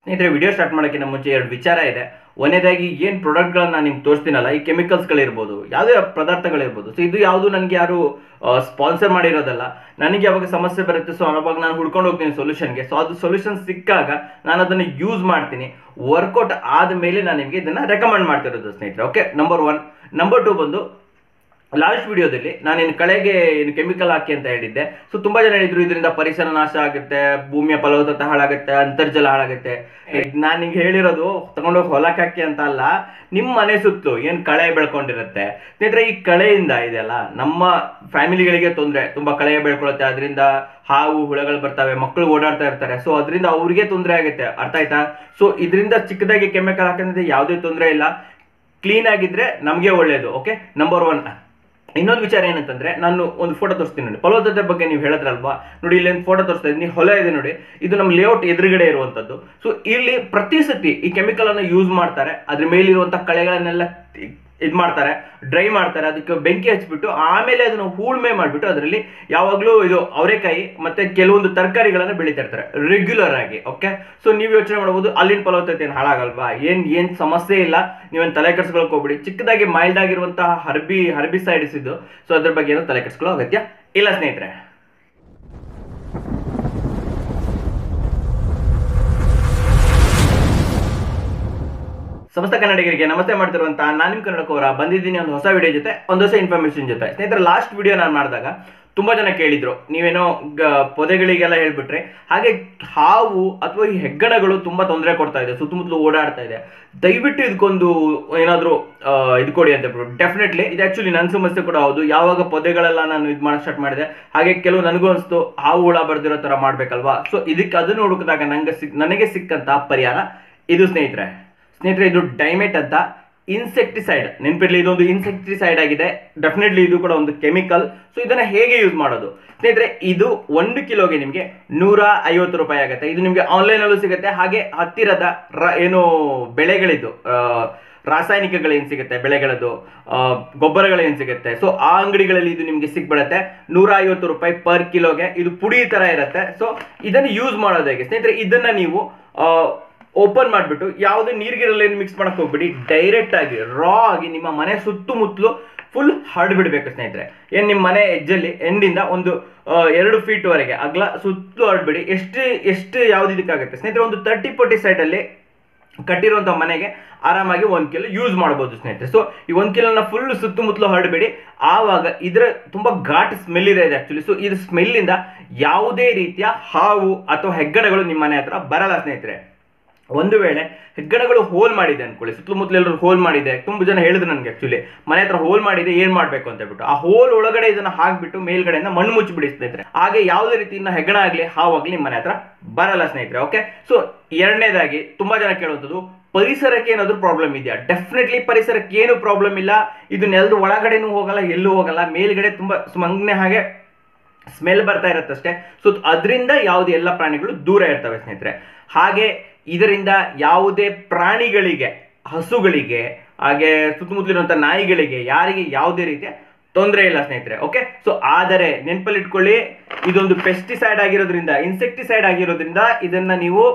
ಸ್ನೇಹಿತರೆ video start ಮಾಡೋಕ್ಕಿಂತ ಮುಂಚೆ ಎರಡು ವಿಚಾರ ಇದೆ ಒಂದನೇದಾಗಿ ಏನು ಪ್ರಾಡಕ್ಟ್ಗಳನ್ನ ನಾನು ನಿಮ್ಗೆ ತೋರಿಸ್ತೀನಲ್ಲ ಈ ಕೆಮಿಕಲ್ಸ್ಗಳಿರ್ಬೋದು ಯಾವುದೇ ಪದಾರ್ಥಗಳಿರ್ಬೋದು ಸೊ ಇದು ಯಾವುದು ನನಗೆ ಯಾರು ಸ್ಪಾನ್ಸರ್ ಮಾಡಿರೋದಲ್ಲ ನನಗೆ ಯಾವಾಗ ಸಮಸ್ಯೆ ಬರುತ್ತೆ ಸೊ ಅವಾಗ ನಾನು ಹುಡ್ಕೊಂಡು ಹೋಗ್ತೀನಿ ಸೊಲ್ಯೂಷನ್ಗೆ ಸೊ ಅದು ಸೊಲ್ಯೂಷನ್ ಸಿಕ್ಕಾಗ ನಾನು ಅದನ್ನು ಯೂಸ್ ಮಾಡ್ತೀನಿ ವರ್ಕೌಟ್ ಆದಮೇಲೆ ನಾನು ನಿಮಗೆ ಇದನ್ನು ರೆಕಮೆಂಡ್ ಮಾಡ್ತಿರೋದು ಸ್ನೇಹಿತರೆ okay number one number two ಬಂದು ಲಾಸ್ಟ್ ವಿಡಿಯೋದಲ್ಲಿ ನಾನು ಇನ್ನು ಕಳೆಗೆ ಇನ್ನು ಕೆಮಿಕಲ್ ಹಾಕಿ ಅಂತ ಹೇಳಿದ್ದೆ ಸೊ ತುಂಬಾ ಜನ ಹೇಳಿದ್ರು ಇದರಿಂದ ಪರಿಸರ ನಾಶ ಆಗುತ್ತೆ ಭೂಮಿಯ ಫಲವತ್ತತೆ ಹಾಳಾಗುತ್ತೆ ಅಂತರ್ಜಲ ಹಾಳಾಗುತ್ತೆ ನಾನು ನಿಂಗೆ ಹೇಳಿರೋದು ತಗೊಂಡೋಗಿ ಹೊಲಕ್ಕೆ ಹಾಕಿ ಅಂತ ಅಲ್ಲ ನಿಮ್ಮ ಮನೆ ಸುತ್ತಲೂ ಏನು ಕಳೆ ಬೆಳ್ಕೊಂಡಿರುತ್ತೆ ಸ್ನೇಹಿತರೆ ಈ ಕಳೆಯಿಂದ ಇದೆಯಲ್ಲ ನಮ್ಮ ಫ್ಯಾಮಿಲಿಗಳಿಗೆ ತೊಂದರೆ ತುಂಬಾ ಕಳೆ ಬೆಳ್ಕೊಳುತ್ತೆ ಅದರಿಂದ ಹಾವು ಹುಳಗಳು ಬರ್ತವೆ ಮಕ್ಕಳು ಓಡಾಡ್ತಾ ಇರ್ತಾರೆ ಸೊ ಅದರಿಂದ ಅವ್ರಿಗೆ ತೊಂದರೆ ಆಗುತ್ತೆ ಅರ್ಥ ಆಯ್ತಾ ಸೊ ಇದರಿಂದ ಚಿಕ್ಕದಾಗಿ ಕೆಮಿಕಲ್ ಹಾಕಿದ್ರೆ ಯಾವುದೇ ತೊಂದರೆ ಇಲ್ಲ ಕ್ಲೀನ್ ಆಗಿದ್ರೆ ನಮಗೆ ಒಳ್ಳೇದು ಓಕೆ ನಂಬರ್ ಒನ್ ಇನ್ನೊಂದು ವಿಚಾರ ಏನಂತಂದ್ರೆ ನಾನು ಒಂದು ಫೋಟೋ ತೋರಿಸ್ತೀನಿ ನೋಡಿ ಫಲವತ್ತತೆ ಬಗ್ಗೆ ನೀವು ಹೇಳಿದ್ರಲ್ವಾ ನೋಡಿ ಇಲ್ಲಿ ಒಂದು ಫೋಟೋ ತೋರಿಸ್ತಾ ಇದ್ದೀನಿ ಹೊಲ ಇದೆ ನೋಡಿ ಇದು ನಮ್ಮ ಲೇಔಟ್ ಎದುರುಗಡೆ ಇರುವಂತದ್ದು ಸೊ ಇಲ್ಲಿ ಪ್ರತಿ ಸತಿ ಈ ಕೆಮಿಕಲ್ ಅನ್ನು ಯೂಸ್ ಮಾಡ್ತಾರೆ ಅದ್ರ ಮೇಲಿರುವಂತ ಕಳೆಗಳನ್ನೆಲ್ಲ ಇದು ಮಾಡ್ತಾರೆ ಡ್ರೈ ಮಾಡ್ತಾರೆ ಅದಕ್ಕೆ ಬೆಂಕಿ ಹಚ್ಬಿಟ್ಟು ಆಮೇಲೆ ಅದನ್ನು ಹೂಳ್ಮೆ ಮಾಡಿಬಿಟ್ಟು ಅದರಲ್ಲಿ ಯಾವಾಗಲೂ ಇದು ಅವರೆಕಾಯಿ ಮತ್ತೆ ಕೆಲವೊಂದು ತರಕಾರಿಗಳನ್ನು ಬೆಳೀತಾ ಇರ್ತಾರೆ ರೆಗ್ಯುಲರ್ ಆಗಿ ಓಕೆ ಸೊ ನೀವು ಯೋಚನೆ ಮಾಡ್ಬೋದು ಅಲ್ಲಿನ ಫಲವತ್ತತೆ ಏನು ಹಾಳಾಗಲ್ವಾ ಏನ್ ಏನ್ ಸಮಸ್ಯೆ ಇಲ್ಲ ನೀವೇನು ತಲೆ ಕೆಡ್ಸ್ಕೊಳಕ್ ಹೋಗ್ಬಿಡಿ ಚಿಕ್ಕದಾಗಿ ಮೈಲ್ಡ್ ಆಗಿರುವಂತಹ ಹರ್ಬಿ ಹರ್ಬಿಸೈಡ್ಸ್ ಇದು ಸೊ ಅದ್ರ ಬಗ್ಗೆ ಏನು ತಲೆ ಕೆಡ್ಸ್ಕೊಳ್ಳೋ ಅಗತ್ಯ ಇಲ್ಲ ಸ್ನೇಹಿತರೆ ಸಮಸ್ತ ಕನ್ನಡಿಗರಿಗೆ ನಮಸ್ತೆ ಮಾಡ್ತಿರುವಂತ ನಾನು ನಿಮ್ಮ ಕನ್ನಡಕವರ ಬಂದಿದ್ದೀನಿ ಒಂದು ಹೊಸ ವಿಡಿಯೋ ಜೊತೆ ಒಂದು ಹೊಸ ಇನ್ಫಾರ್ಮೇಶನ್ ಜೊತೆ ಸ್ನೇಹಿತರೆ ಲಾಸ್ಟ್ ವಿಡಿಯೋ ನಾನು ಮಾಡಿದಾಗ ತುಂಬಾ ಜನ ಕೇಳಿದ್ರು ನೀವೇನೋ ಗ ಪೊದೆಗಳಿಗೆಲ್ಲ ಹೇಳ್ಬಿಟ್ರೆ ಹಾಗೆ ಹಾವು ಅಥವಾ ಈ ಹೆಗ್ಗಣಗಳು ತುಂಬಾ ತೊಂದರೆ ಕೊಡ್ತಾ ಇದೆ ಸುತ್ತಮುತ್ತಲು ಓಡಾಡ್ತಾ ಇದೆ ದಯವಿಟ್ಟು ಇದಕ್ಕೊಂದು ಏನಾದರೂ ಇದು ಕೊಡಿ ಅಂತ ಬಿಟ್ಟು ಡೆಫಿನೆಟ್ಲಿ ಇದು ಆ್ಯಕ್ಚುಲಿ ನನ್ನ ಸಮಸ್ಯೆ ಕೂಡ ಹೌದು ಯಾವಾಗ ಪೊದೆಗಳೆಲ್ಲ ನಾನು ಇದು ಮಾಡಕ್ಕೆ ಸ್ಟಾರ್ಟ್ ಮಾಡಿದೆ ಹಾಗೆ ಕೆಲವು ನನಗೂ ಅನಿಸ್ತು ಹಾವು ಹುಳ ಬರ್ದಿರೋ ಥರ ಮಾಡ್ಬೇಕಲ್ವಾ ಸೊ ಇದಕ್ಕೆ ಅದನ್ನು ಹುಡುಕಿದಾಗ ನಂಗೆ ಸಿಕ್ ನನಗೆ ಸಿಕ್ಕಂತ ಪರಿಹಾರ ಇದು ಸ್ನೇಹಿತರೆ ಸ್ನೇಹಿತರೆ ಇದು ಡೈಮೆಟ್ ಅಂತ ಇನ್ಸೆಕ್ಟಿಸೈಡ್ ನೆನಪಿರ್ಲಿ ಇದೊಂದು ಇನ್ಸೆಕ್ಟಿಸೈಡ್ ಆಗಿದೆ ಡೆಫಿನೆಟ್ಲಿ ಇದು ಕೂಡ ಒಂದು ಕೆಮಿಕಲ್ ಸೊ ಇದನ್ನ ಹೇಗೆ ಯೂಸ್ ಮಾಡೋದು ಸ್ನೇಹಿತರೆ ಇದು ಒಂದು ಕಿಲೋಗೆ ನಿಮಗೆ ನೂರ ಐವತ್ತು ರೂಪಾಯಿ ಆಗುತ್ತೆ ಇದು ನಿಮಗೆ ಆನ್ಲೈನಲ್ಲೂ ಸಿಗುತ್ತೆ ಹಾಗೆ ಹತ್ತಿರದ ರ ಏನು ಬೆಳೆಗಳಿದ್ದು ಆ, ರಾಸಾಯನಿಕಗಳೇನು ಸಿಗುತ್ತೆ ಬೆಳೆಗಳದ್ದು ಆ, ಗೊಬ್ಬರಗಳೇನು ಸಿಗುತ್ತೆ ಸೊ ಆ ಅಂಗಡಿಗಳಲ್ಲಿ ಇದು ನಿಮಗೆ ಸಿಕ್ಬಿಡುತ್ತೆ ನೂರ ಐವತ್ತು ರೂಪಾಯಿ ಪರ್ ಕಿಲೋಗೆ ಇದು ಪುಡಿ ತರ ಇರುತ್ತೆ ಸೊ ಇದನ್ನು ಯೂಸ್ ಮಾಡೋದು ಹೇಗೆ ಸ್ನೇಹಿತರೆ ಇದನ್ನ ನೀವು ಓಪನ್ ಮಾಡಿಬಿಟ್ಟು ಯಾವುದೇ ನೀರ್ಗಿರಲ್ಲಿ ಮಿಕ್ಸ್ ಮಾಡಕ್ ಹೋಗ್ಬಿಡಿ ಡೈರೆಕ್ಟ್ ಆಗಿ ರಾ ಆಗಿ ನಿಮ್ಮ ಮನೆ ಸುತ್ತಮುತ್ತಲು ಫುಲ್ ಹರಡ್ಬಿಡ್ಬೇಕು ಸ್ನೇಹಿತರೆ ಏನು ನಿಮ್ಮ ಮನೆ ಎಜ್ಜಲ್ಲಿ ಎಂಡಿಂದ ಒಂದು ಆ, ಎರಡು ಫೀಟ್ ವರೆಗೆ ಅಗಲ ಸುತ್ತಲೂ ಹರಡ್ಬಿಡಿ ಎಷ್ಟು ಎಷ್ಟು ಯಾವ್ದು ಇದಕ್ಕಾಗುತ್ತೆ ಸ್ನೇಹಿತರೆ ಒಂದು ತರ್ಟಿ ಫೋರ್ಟಿ ಸೈಡಲ್ಲಿ ಕಟ್ಟಿರುವಂಥ ಮನೆಗೆ ಆರಾಮಾಗಿ ಒಂದು ಕಿಲೋ ಯೂಸ್ ಮಾಡ್ಬೋದು ಸ್ನೇಹಿತರೆ ಸೊ ಈ ಒಂದು ಕಿಲೋನ ಫುಲ್ ಸುತ್ತಮುತ್ತಲು ಹರಡಬೇಡಿ ಆವಾಗ ಇದರ ತುಂಬ ಘಾಟ್ ಸ್ಮೆಲ್ ಇದೆ ಆ್ಯಕ್ಚುಲಿ ಸೊ ಇದು ಸ್ಮೆಲ್ಲಿಂದ ಯಾವುದೇ ರೀತಿಯ ಹಾವು ಅಥವಾ ಹೆಗ್ಗಣಗಳು ನಿಮ್ಮ ಮನೆ ಹತ್ರ ಬರಲ್ಲ ಸ್ನೇಹಿತರೆ ಒಂದು ವೇಳೆ ಹೆಗ್ಗಣಗಳು ಹೋಲ್ ಮಾಡಿದೆ ಅನ್ಕೊಳ್ಳಿ ಸುತ್ತಮುತ್ತಲು ಎಲ್ಲರೂ ಹೋಲ್ ಮಾಡಿದೆ ತುಂಬ ಜನ ಹೇಳಿದ್ರು ನನಗೆ ಆಕ್ಚುಲಿ ಮನೆ ಹತ್ರ ಹೋಲ್ ಮಾಡಿದೆ ಏನ್ ಮಾಡ್ಬೇಕು ಅಂತ ಹೇಳ್ಬಿಟ್ಟು ಆ ಹೋಲ್ ಒಳಗಡೆ ಇದನ್ನ ಹಾಕ್ಬಿಟ್ಟು ಮೇಲ್ಗಡೆಯಿಂದ ಮಣ್ಣು ಮುಚ್ಚಿಬಿಡಿ ಸ್ನೇಹಿತರೆ ಹಾಗೆ ಯಾವುದೇ ರೀತಿಯಿಂದ ಹೆಗ್ಗಣ ಆಗಲಿ ಹಾವಾಗ್ಲಿ ನಿಮ್ಮ ಮನೆ ಹತ್ರ ಬರಲ್ಲ ಸ್ನೇಹಿತರೆ ಓಕೆ ಸೊ ಎರಡನೇದಾಗಿ ತುಂಬಾ ಜನ ಕೇಳುವಂಥದ್ದು ಪರಿಸರಕ್ಕೆ ಏನಾದರೂ ಪ್ರಾಬ್ಲಮ್ ಇದೆಯಾ ಡೆಫಿನೆಟ್ಲಿ ಪರಿಸರಕ್ಕೆ ಏನು ಪ್ರಾಬ್ಲಮ್ ಇಲ್ಲ ಇದು ನೆಲದ ಒಳಗಡೆನೂ ಹೋಗಲ್ಲ ಎಲ್ಲೂ ಹೋಗಲ್ಲ ಮೇಲ್ಗಡೆ ತುಂಬಾ ಸುಮ್ಮನೆ ಹಾಗೆ ಸ್ಮೆಲ್ ಬರ್ತಾ ಇರುತ್ತಷ್ಟೇ ಸೊ ಅದರಿಂದ ಯಾವುದೇ ಎಲ್ಲ ಪ್ರಾಣಿಗಳು ದೂರ ಇರ್ತವೆ ಸ್ನೇಹಿತರೆ ಹಾಗೆ ಇದರಿಂದ ಯಾವುದೇ ಪ್ರಾಣಿಗಳಿಗೆ ಹಸುಗಳಿಗೆ ಹಾಗೆ ಸುತ್ತಮುತ್ತಲಿರುವಂಥ ನಾಯಿಗಳಿಗೆ ಯಾರಿಗೆ ಯಾವುದೇ ರೀತಿಯ ತೊಂದರೆ ಇಲ್ಲ ಸ್ನೇಹಿತರೆ ಓಕೆ ಸೊ ಆದರೆ ನೆನಪಲ್ಲಿ ಇಟ್ಕೊಳ್ಳಿ ಇದೊಂದು ಪೆಸ್ಟಿಸೈಡ್ ಆಗಿರೋದ್ರಿಂದ ಇನ್ಸೆಕ್ಟಿಸೈಡ್ ಆಗಿರೋದ್ರಿಂದ ಇದನ್ನ ನೀವು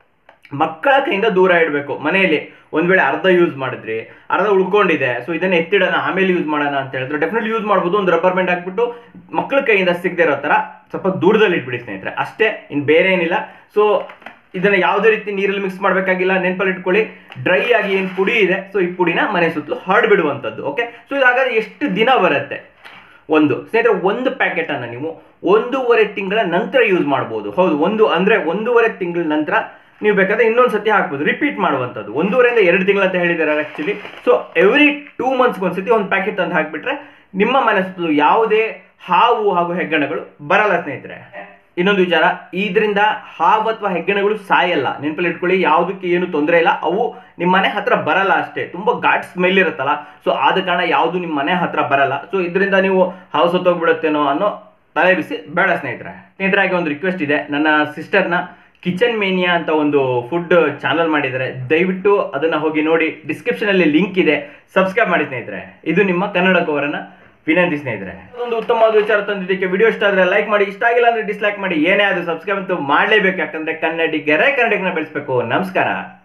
ಮಕ್ಕಳ ಕೈಯಿಂದ ದೂರ ಇಡಬೇಕು ಮನೆಯಲ್ಲಿ ಒಂದ್ ವೇಳೆ ಅರ್ಧ ಯೂಸ್ ಮಾಡಿದ್ರಿ ಅರ್ಧ ಉಳ್ಕೊಂಡಿದೆ ಸೊ ಇದನ್ನ ಎತ್ತಿಡೋಣ ಆಮೇಲೆ ಯೂಸ್ ಮಾಡೋಣ ಅಂತ ಹೇಳಿದ್ರೆ ಡೆಫಿನೆಟ್ಲಿ ಯೂಸ್ ಮಾಡ್ಬೋದು ಒಂದು ರಬ್ಬರ್ ಬ್ಯಾಂಡ್ ಹಾಕ್ಬಿಟ್ಟು ಮಕ್ಕಳ ಕೈಯಿಂದ ಸಿಗದೆ ಇರೋ ತರ ಸ್ವಲ್ಪ ದೂರದಲ್ಲಿ ಇಟ್ಬಿಡಿ ಸ್ನೇಹಿತರೆ ಅಷ್ಟೇ ಇನ್ ಬೇರೆ ಏನಿಲ್ಲ ಸೊ ಇದನ್ನ ಯಾವುದೇ ರೀತಿ ನೀರಲ್ಲಿ ಮಿಕ್ಸ್ ಮಾಡಬೇಕಾಗಿಲ್ಲ ನೆನಪಲ್ಲಿ ಇಟ್ಕೊಳ್ಳಿ ಡ್ರೈ ಆಗಿ ಏನು ಪುಡಿ ಇದೆ ಸೊ ಈ ಪುಡಿನ ಮನೆ ಸುತ್ತಲೂ ಹರಡ್ಬಿಡುವಂಥದ್ದು ಓಕೆ ಸೊ ಇದು ಹಾಗಾದ್ರೆ ಎಷ್ಟು ದಿನ ಬರುತ್ತೆ ಒಂದು ಸ್ನೇಹಿತರೆ ಒಂದು ಪ್ಯಾಕೆಟ್ ಅನ್ನ ನೀವು ಒಂದೂವರೆ ತಿಂಗಳ ನಂತರ ಯೂಸ್ ಮಾಡ್ಬೋದು ಹೌದು ಒಂದು ಅಂದ್ರೆ ಒಂದೂವರೆ ತಿಂಗಳ ನಂತರ ನೀವು ಬೇಕಾದ್ರೆ ಇನ್ನೊಂದು ಸತಿ ಹಾಕ್ಬೋದು ರಿಪೀಟ್ ಮಾಡುವಂಥದ್ದು ಒಂದೂವರೆಯಿಂದ ಎರಡು ತಿಂಗಳು ಅಂತ ಹೇಳಿದ್ದಾರೆ ಆಕ್ಚುಲಿ ಸೊ ಎವ್ರಿ ಟೂ ಮಂತ್ಸ್ಗೆ ಒಂದ್ಸತಿ ಒಂದು ಪ್ಯಾಕೆಟ್ ತಂದು ಹಾಕ್ಬಿಟ್ರೆ ನಿಮ್ಮ ಮನೆ ಸುತ್ತಲೂ ಯಾವುದೇ ಹಾವು ಹಾಗೂ ಹೆಗ್ಗಣಗಳು ಬರಲ್ಲ ಸ್ನೇಹಿತರೆ ಇನ್ನೊಂದು ವಿಚಾರ ಇದರಿಂದ ಹಾವು ಅಥವಾ ಹೆಗ್ಗಣಗಳು ಸಾಯಲ್ಲ ನೆನಪಲ್ಲಿ ಇಟ್ಕೊಳ್ಳಿ ಯಾವುದಕ್ಕೆ ಏನು ತೊಂದರೆ ಇಲ್ಲ ಅವು ನಿಮ್ಮ ಮನೆ ಹತ್ರ ಬರಲ್ಲ ಅಷ್ಟೇ ತುಂಬಾ ಘಾಟ್ ಸ್ಮೆಲ್ ಇರುತ್ತಲ್ಲ ಸೊ ಆದ ಕಾರಣ ಯಾವುದು ನಿಮ್ಮ ಮನೆ ಹತ್ರ ಬರಲ್ಲ ಸೊ ಇದರಿಂದ ನೀವು ಹಾವು ಸತ್ತೋಗ್ಬಿಡುತ್ತೇನೋ ಅನ್ನೋ ತಲೆ ಬಿಸಿ ಬೇಡ ಸ್ನೇಹಿತರೆ ಸ್ನೇಹಿತರಾಗಿ ಒಂದು ರಿಕ್ವೆಸ್ಟ್ ಇದೆ ನನ್ನ ಸಿಸ್ಟರ್ನ ಕಿಚನ್ ಮೇನಿಯಾ ಅಂತ ಒಂದು ಫುಡ್ ಚಾನಲ್ ಮಾಡಿದ್ದಾರೆ ದಯವಿಟ್ಟು ಅದನ್ನ ಹೋಗಿ ನೋಡಿ ಡಿಸ್ಕ್ರಿಪ್ಷನ್ ಅಲ್ಲಿ ಲಿಂಕ್ ಇದೆ ಸಬ್ಸ್ಕ್ರೈಬ್ ಮಾಡಿ ಸ್ನೇಹಿತರೆ ಇದು ನಿಮ್ಮ ಕನ್ನಡ ಕವರನ್ನ ವಿನಂತಿ ಸ್ನೇಹಿತರೆ ಒಂದು ಉತ್ತಮವಾದ ವಿಚಾರ ತಂದಿದ್ದಕ್ಕೆ ವಿಡಿಯೋ ಇಷ್ಟ ಆದರೆ ಲೈಕ್ ಮಾಡಿ ಇಷ್ಟ ಆಗಿಲ್ಲ ಅಂದರೆ ಡಿಸ್ಲೈಕ್ ಮಾಡಿ ಏನೇ ಆದರೂ ಸಬ್ಸ್ಕ್ರೈಬ್ ಅಂತೂ ಮಾಡಲೇಬೇಕು ಯಾಕಂದರೆ ಕನ್ನಡಿಗರೇ ಕನ್ನಡಿಗನ ಬೆಳೆಸಬೇಕು ನಮಸ್ಕಾರ